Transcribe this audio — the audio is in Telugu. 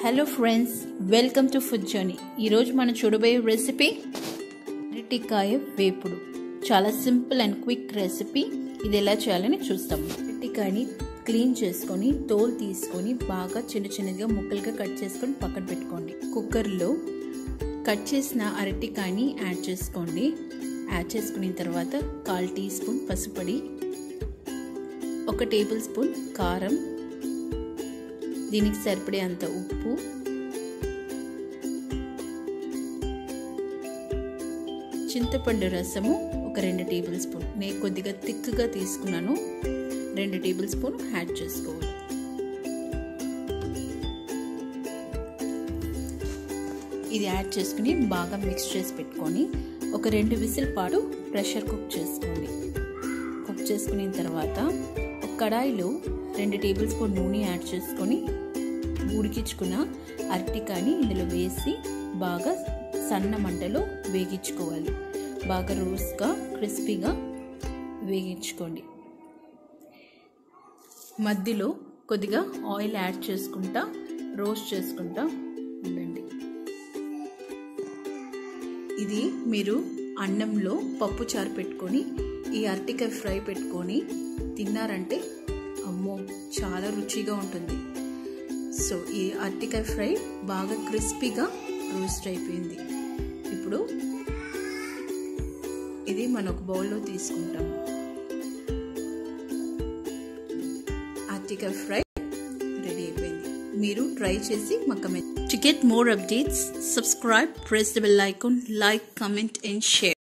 hello friends welcome to food journey ఈరోజు మనం చూడబోయే రెసిపీ అరటికాయ వేపుడు చాలా సింపుల్ అండ్ క్విక్ రెసిపీ ఇది ఎలా చేయాలని చూస్తాం అరటికాయని క్లీన్ చేసుకొని తోలు తీసుకొని బాగా చిన్న చిన్నగా ముక్కలుగా కట్ చేసుకొని పక్కన పెట్టుకోండి కుక్కర్లో కట్ చేసిన అరటికాయని యాడ్ చేసుకోండి యాడ్ చేసుకున్న తర్వాత కాల్ టీ స్పూన్ పసుపొడి ఒక టేబుల్ స్పూన్ కారం దీనికి సరిపడే అంత ఉప్పు చింతపండు రసము ఒక రెండు టేబుల్ స్పూన్ నేను కొద్దిగా థిక్గా తీసుకున్నాను రెండు టేబుల్ స్పూన్ యాడ్ చేసుకోవాలి ఇది యాడ్ చేసుకుని బాగా మిక్స్ చేసి పెట్టుకొని ఒక రెండు విసిల్ పాటు ప్రెషర్ కుక్ చేసుకోండి కుక్ చేసుకున్న తర్వాత ఒక కడాయిలో రెండు టేబుల్ స్పూన్ నూనె యాడ్ చేసుకొని ఉడికించుకున్న అరటికాయని ఇందులో వేసి బాగా సన్న మంటలో వేగించుకోవాలి బాగా రోస్గా క్రిస్పీగా వేగించుకోండి మధ్యలో కొద్దిగా ఆయిల్ యాడ్ చేసుకుంటా రోస్ట్ చేసుకుంటా ఉండండి ఇది మీరు అన్నంలో పప్పు చారు పెట్టుకొని ఈ అరటికాయ ఫ్రై పెట్టుకొని తిన్నారంటే అమ్మో చాలా రుచిగా ఉంటుంది సో ఈ అరటికాయ ఫ్రై బాగా క్రిస్పీగా రోస్ట్ అయిపోయింది ఇప్పుడు ఇది మనం ఒక బౌల్లో తీసుకుంటాం అరటికాయ ఫ్రై రెడీ అయిపోయింది మీరు ట్రై చేసి మా comment to get more updates subscribe press the bell icon like comment and share